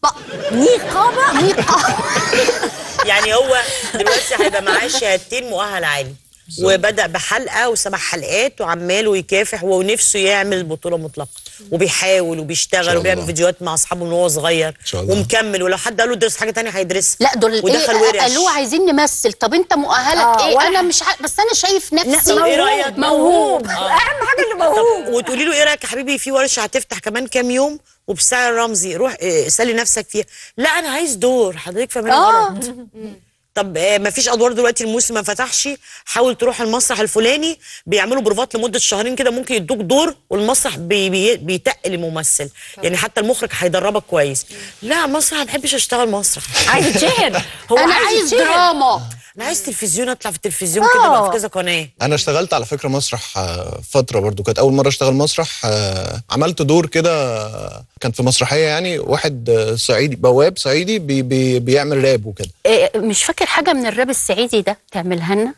نقابه نقاب يعني هو دلوقتي هيبقى معاه شهادتين مؤهل عالي وبدا بحلقه وسبع حلقات وعمال ويكافح ونفسه يعمل بطوله مطلقه وبيحاول وبيشتغل وبيعمل فيديوهات مع اصحابه من وهو صغير ومكمل ولو حد قال له درس حاجه تانية هيدرسها لا دول ودخل إيه ورش قالوا عايزين نمثل طب انت مؤهلك آه، ايه ولا انا مش ع... بس انا شايف نفسي طب ايه رايك موهوب آه. اهم حاجه اللي موهوب طب وتقولي له ايه رايك يا حبيبي في ورشه هتفتح كمان كام يوم وبسعر رمزي روح إيه، سلي نفسك فيها لا انا عايز دور حضرتك فاهماني آه. غلط طب آه، مفيش ادوار دلوقتي الموسم ما فتحش حاول تروح المسرح الفلاني بيعملوا بروفات لمده شهرين كده ممكن يدوك دور والمسرح بي بي بيتقل الممثل يعني حتى المخرج هيدربك كويس لا مسرح ما بحبش اشتغل مسرح عايز يتشهر هو انا عايز عايز يتشهر. دراما انا عايز تلفزيون اطلع في التلفزيون كده بقى في كذا قناه انا اشتغلت على فكره مسرح آه، فتره برضو كانت اول مره اشتغل مسرح آه، عملت دور كده آه، كان في مسرحيه يعني واحد آه، صعيدي بواب صعيدي بي بي بيعمل راب وكده إيه، مش فاكر حاجه من الراب الصعيدي ده تعملها لنا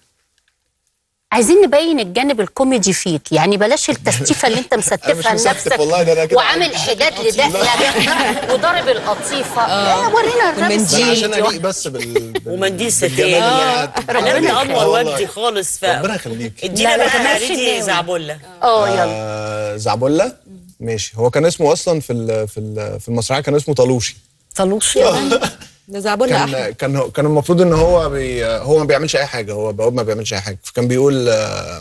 عايزين نبين الجانب الكوميدي فيك يعني بلاش التستيفه اللي انت أنا مش مستفها مستف لنفسك والله ده أنا كده وعامل حداد لدقنك وضارب القطيفه آه، ورينا الراب ده أنا عشان الصعيدي اليق بس بال بال- ومنديل ستان بالجمال يعني يعني. انا انور آه والله. وجدي خالص ف ربنا يخليك ادينا لا، لا، بقى تمشي ريدي الناوي. زعبله اه يلا آه زعبله ماشي هو كان اسمه اصلا في ال- في ال- في المسرحيه كان اسمه طلوشي طلوشي ده زعبولنا احمد كان كان هو- كان المفروض ان هو بي هو ما بيعملش اي حاجه هو بواب ما بيعملش اي حاجه فكان بيقول آه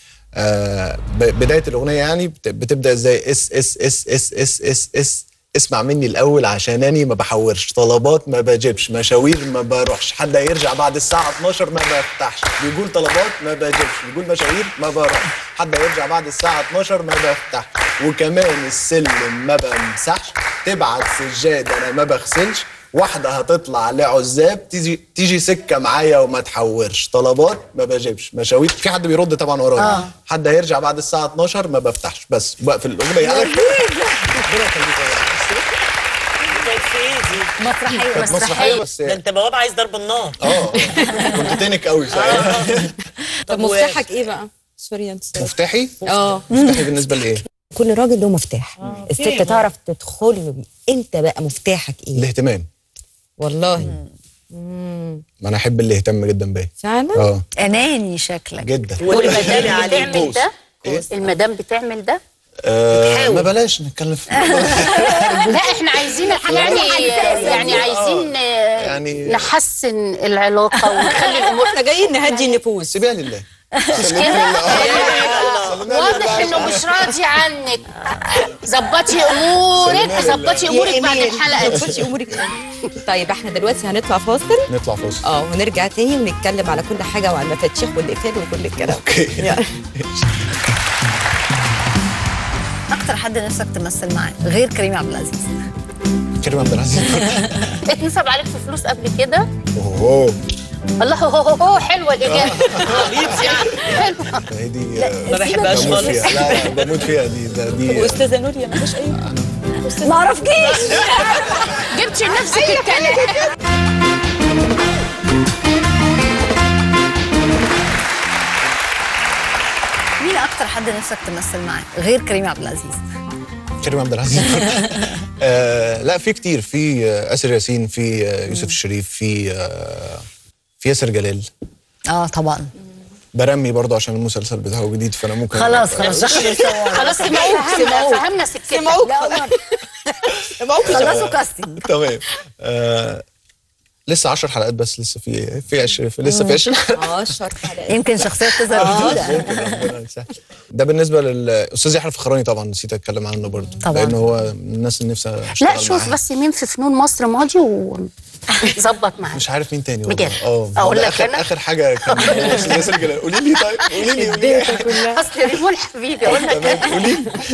آه ب- بدايه الاغنيه يعني بت- بتبدا ازاي اس اس اس اس اس اس اس اسمع مني الاول عشاناني ما بحورش طلبات ما بجيبش مشاوير ما بروحش حد هيرجع بعد الساعه 12 ما بفتحش بيقول طلبات ما بجيبش بيقول مشاوير ما بروحش حد هيرجع بعد الساعه 12 ما بفتحش وكمان السلم ما بمسحش تبعت سجاد انا ما بغسلش واحدة هتطلع لعزاب تيجي تيجي سكة معايا وما تحورش طلبات ما بجيبش مشاوير في حد بيرد طبعا ورايا آه. حد هيرجع بعد الساعة 12 ما بفتحش بس بقفل الأغنية يعني ربنا يخليك كانت في ايه دي؟ مسرحيه كانت مسرحية بس ده انت بواب عايز ضرب النار اه كنت تنك قوي ساعتها طب و- مفتاحك ايه بقى؟ سوري انت مفتاحي اه مفتاحي بالنسبة لإيه؟ كل راجل له مفتاح الست فين؟ تعرف تدخل له بيه انت بقى مفتاحك ايه؟ الاهتمام والله ما أنا أحب اللي يهتم جدا بيا فعلا؟ اه اناني شكلك جدا والمدام بتعمل ده إيه؟ المدام بتعمل ده آه ما بلاش نتكلم في لا احنا عايزين يعني يعني عايزين آه، يعني- نحسن العلاقه ونخلي الامور احنا جايين نهدي النفوس سيبيها لله مش كده واضح انه مش راضي عنك ظبطي امورك ظبطي امورك بعد الحلقه دي ظبطي امورك طيب احنا دلوقتي هنطلع فاصل نطلع فاصل اه ونرجع تاني ونتكلم على كل حاجه وعلى المفاتيح والاقفال وكل الكلام اوكي اكتر حد نفسك تمثل معاه غير كريم عبد العزيز كريم عبد العزيز اتنصب عليك في فلوس قبل كده اوه الله هو هو هو حلوه الاجابه حلوه دي ما بحبهاش بموت خالص. فيها لا لا، بموت فيها دي ده دي واستاذه نوريا مالهاش اي ما اعرفكيش جبتي لنفسك الكلام مين اكتر حد نفسك تمثل معاه غير كريم عبد العزيز كريم عبد العزيز آه لا في كتير في آه، آسر ياسين في آه، يوسف الشريف في آه في ياسر جلال اه طبعا برمي برضه عشان المسلسل بتاعه جديد فانا ممكن خلاص خلاص دخلوا يصوروا. خلاص سمعوك فهمنا فهمنا سكتك لا هم خلصوا كاستنج تمام آه لسه 10 حلقات بس لسه في في 20 لسه في 20 10 حلقات يمكن شخصيات تظهر جديده ده بالنسبه للاستاذ يحيى الفخراني طبعا نسيت اتكلم عنه برضه طبعاً. لان هو من الناس اللي نفسي اشتغل لا شوف معاه. بس مين في فنون مصر ماضي وظبط معاك مش عارف مين تاني بجد. والله اه أقول ده لك اخر أنا؟ اخر حاجه كان هو أستاذ ياسر جلال قولي لي طيب قولي لي قولي لي اصل ريمون حبيبي اقول لك قولي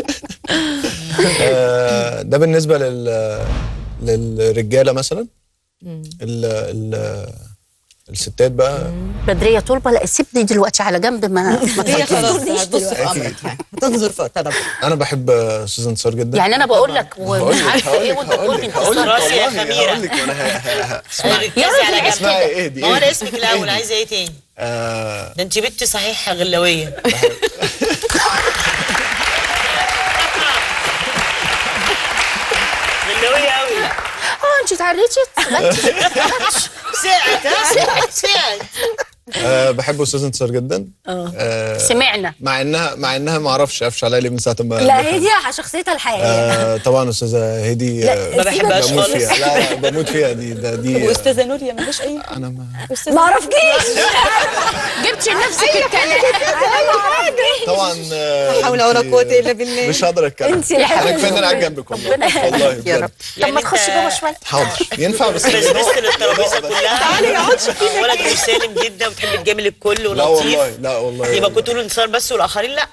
آه، ده بالنسبه لل للرجاله مثلا ال ال الستات بقى بدريه طلبه لا سيبني دلوقتي على جنب ما ما هي خلاص تفكرنيش هتبص في دلوقتي. امرك يعني هتنظر في طلب انا بحب آه، سوزان انتصار جدا يعني انا بقول لك ومش هقول لك عارفه هقول ايه لك وانت هقول تقول لي لك هقول لك راسي يا والله خميرة. هقول لك وانا ه- ه- ه- اسمعي ركزي على جنب اسمعي اهدي ما هو انا اهدي. اسمك الاول اهدي. عايزه ايه تاني آه، ده انت بنت صحيح غلاويه غلاويه قوي اه انت اتعريتي ساعت ها ساعت. ساعت آه، بحب استاذ انتصار جدا آه، سمعنا مع انها مع انها ما اعرفش قفش عليا ليه من ساعه ما لا هي دي شخصيتها الحقيقيه آه، طبعا استاذه هدي لا، آه، ما بحبهاش بموت خالص. فيها لا لا بموت فيها دي ده دي واستاذه نوريا مالهاش اي انا ما ما اعرفكيش جبتي لنفسك الكلام طبعا آه، لا حول ولا انتي- قوه الا بالله مش هقدر اتكلم انتي اللي انا حلوة. كفايه ان انا قاعد جنبك والله والله يا رب بجد. طب ما تخش جوه شويه حاضر ينفع بس بس بس الترابيزه كلها تعالي اقعد شوفينا ولد مسالم جدا وبتحب تجامل الكل لا ولطيف والله لا والله يبقى كنت تقولوا انتصار بس والاخرين لا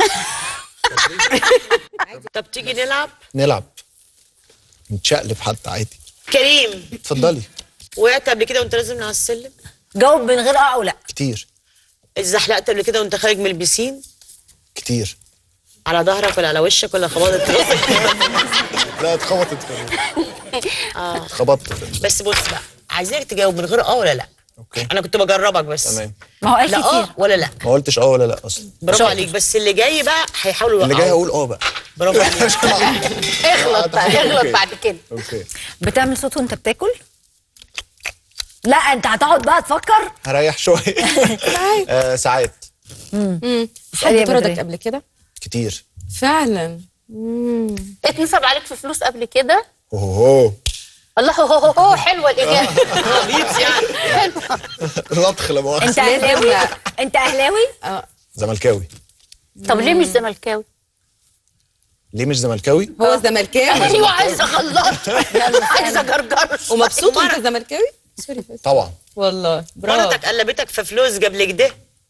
طب تيجي نلعب نلعب نتشقلب حتى عادي كريم اتفضلي وقعت قبل كده وانت نازل من على السلم جاوب من غير اه او لا كتير اتزحلقت قبل كده وانت خارج من البسين كتير على ظهرك ولا على وشك ولا خبطت راسك لا اتخبطت كمان اه اتخبطت بس بص بقى عايزاك تجاوب من غير اه ولا لا اوكي انا كنت بجربك بس تمام ما هو قال لا اه كتير ولا لا ما قلتش اه ولا لا اصلا برافو عليك بس اللي جاي بقى هيحاولوا اللي جاي يوقعوك. هقول اه بقى برافو عليك اغلط بقى أوكي. اغلط بعد كده اوكي بتعمل صوت وانت بتاكل لا انت هتقعد بقى تفكر هريح شويه آه ساعات حد يا طردك بدرية. قبل كده كتير فعلا اتنصب عليك في فلوس قبل كده اوه الله هو هو هو حلوه الاجابه حلوه لطخ لا مؤاخذة. انت اهلاوي انت اهلاوي زملكاوي طب ليه مش زملكاوي؟ ليه مش زملكاوي هو زملكاوي ايوه عايزه اغلط عايزه جرجرش ومبسوط وانت زملكاوي سوري بس طبعا والله برافو مرتك قلبتك في فلوس قبل كده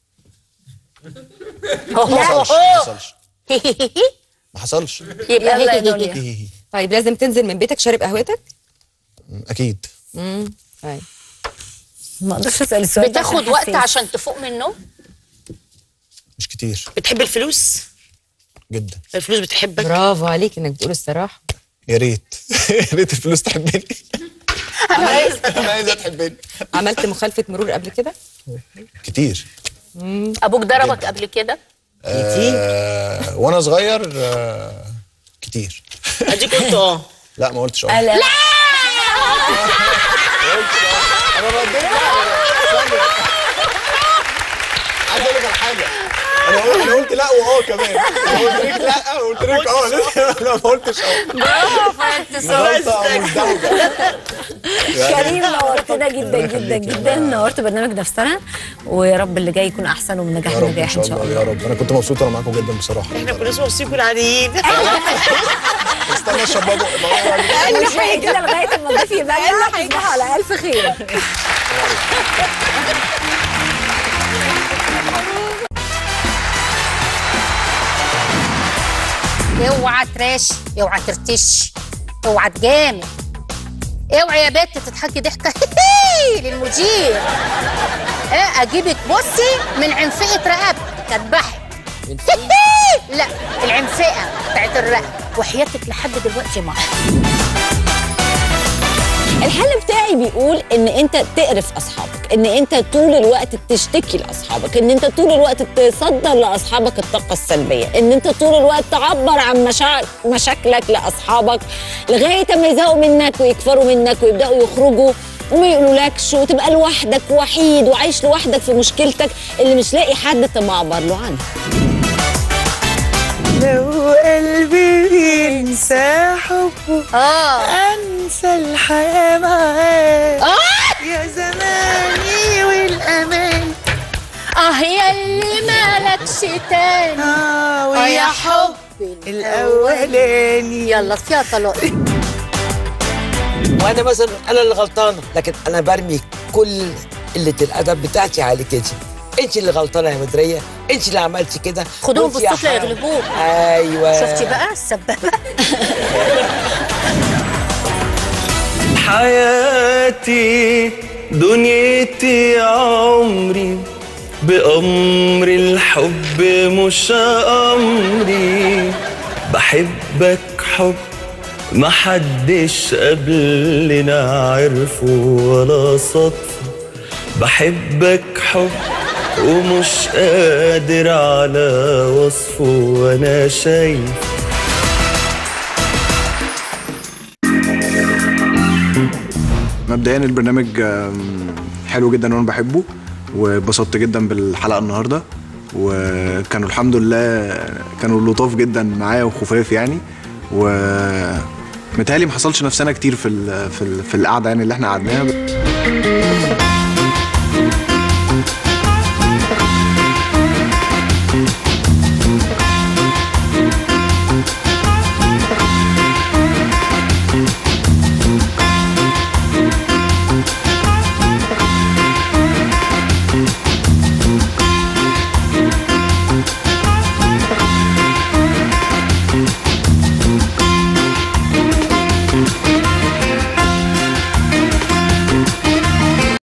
ما حصلش ما حصلش يبقى يلا يا هي دنيا. هي إيه. طيب لازم تنزل من بيتك شارب قهوتك اكيد امم طيب ما اقدرش اسال السؤال ده بتاخد عشان وقت حساس. عشان تفوق من النوم مش كتير بتحب الفلوس جدا الفلوس بتحبك برافو عليك انك بتقول الصراحه يا ريت يا ريت الفلوس تحبني انا عايزه انا عايزها تحبني عملت مخالفه مرور قبل كده كتير ابوك ضربك قبل كده آه وانا صغير آه كتير اديك قلت اه لا ما قلتش اه لا لا انا رديت عايز اقول لك على حاجه انا قلت انا قلت لا واه كمان انا قلت لك لا وقلت لك اه لسه لا ما قلتش اه برافو يا انتصار غلطه مزدوجه كريم نورتنا جدا جدا جدا نورت برنامج نفسنا ويا رب اللي جاي يكون احسن ومن نجاح يا رب ان لنجاح شاء الله يا رب انا كنت مبسوط انا معاكم جدا بصراحه احنا كنا مبسوطين كنا عاديين استنى اشرب بابا اقل كده لغايه ما الضيف يبقى تصبحوا على الف خير اوعى تراشي اوعى ترتشي اوعى تجامل اوعي يا بت تضحكي ضحكه للمدير ايه اجيبك بصي من عنفقه رقبتك اذبحك لا العنفقه بتاعت الرقبه وحياتك لحد دلوقتي معاها الحل بتاعي بيقول ان انت تقرف اصحابك ان انت طول الوقت تشتكي لاصحابك ان انت طول الوقت تصدر لاصحابك الطاقه السلبيه ان انت طول الوقت تعبر عن مشاعر مشاكلك لاصحابك لغايه ما يزهقوا منك ويكفروا منك ويبداوا يخرجوا وما يقولولكش وتبقى لوحدك وحيد وعايش لوحدك في مشكلتك اللي مش لاقي حد تعبر له عنها لو قلبي بينسى حبه اه انسى الحياه معاه يا زماني والامان اه يا اللي مالكش تاني اه اه يا حبي الاولاني يلا فيها طلاق وانا مثلا انا اللي غلطانه لكن انا برمي كل قله الادب بتاعتي عليك انت انت اللي غلطانه يا مدريه انت اللي عملتي كده خدوهم وانت يا بالصوت لا حرام. يغلبوك ايوه شفتي بقى السبابه حياتي دنيتي عمري بأمر الحب مش أمري بحبك حب محدش قبلنا عرفه ولا صدفة بحبك حب ومش قادر على وصفه وانا شايف مبدئيا البرنامج آم، حلو جدا وانا بحبه واتبسطت جدا بالحلقه النهارده وكانوا الحمد لله كانوا لطاف جدا معايا وخفاف يعني و متهيألي ما حصلش نفسنا كتير في ال في, ال في القعده يعني اللي احنا قعدناها